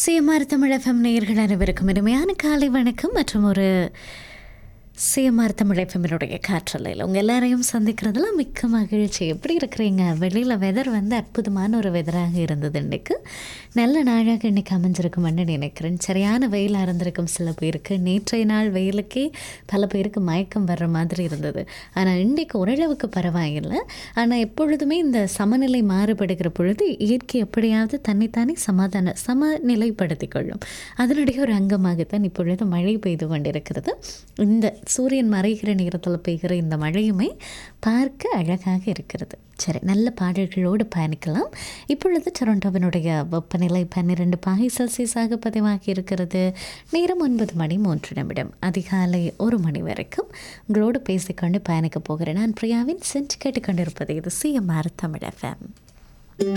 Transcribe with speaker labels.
Speaker 1: CMR Tamil FM நேயர்கள் அனைவருக்கும் இனிமையான காலை வணக்கம் மற்றும் ஒரு சிஎம்ஆர் தமிழ் எஃப்எம்மினுடைய காற்றலையில் உங்கள் எல்லாரையும் சந்திக்கிறதுல மிக்க மகிழ்ச்சி எப்படி இருக்கிறீங்க வெளியில் வெதர் வந்து அற்புதமான ஒரு வெதராக இருந்தது இன்றைக்கு நல்ல நாளாக இன்றைக்கி அமைஞ்சிருக்கும்னு நினைக்கிறேன் சரியான வெயிலாக இருந்திருக்கும் சில பேருக்கு நேற்றைய நாள் வெயிலுக்கே பல பேருக்கு மயக்கம் வர்ற மாதிரி இருந்தது ஆனால் இன்றைக்கு ஓரளவுக்கு பரவாயில்லை ஆனால் எப்பொழுதுமே இந்த சமநிலை மாறுபடுகிற பொழுது இயற்கை எப்படியாவது தன்னைத்தானே சமாதான சமநிலைப்படுத்திக் கொள்ளும் அதனுடைய ஒரு அங்கமாகத்தான் இப்பொழுது மழை பெய்து கொண்டிருக்கிறது இந்த சூரியன் மறைகிற நேரத்தில் பெய்கிற இந்த மழையுமே பார்க்க அழகாக இருக்கிறது சரி நல்ல பாடல்களோடு பயணிக்கலாம் இப்பொழுது டொரண்டோவினுடைய வெப்பநிலை பன்னிரெண்டு பாகை செல்சியஸாக பதிவாகி இருக்கிறது நேரம் ஒன்பது மணி மூன்று நிமிடம் அதிகாலை ஒரு மணி வரைக்கும் உங்களோடு பேசிக்கொண்டு பயணிக்க போகிறேன் நான் பிரியாவின் சென்று கேட்டுக்கொண்டிருப்பது இது சிஎம்ஆர் தமிழ் எஃப்எம்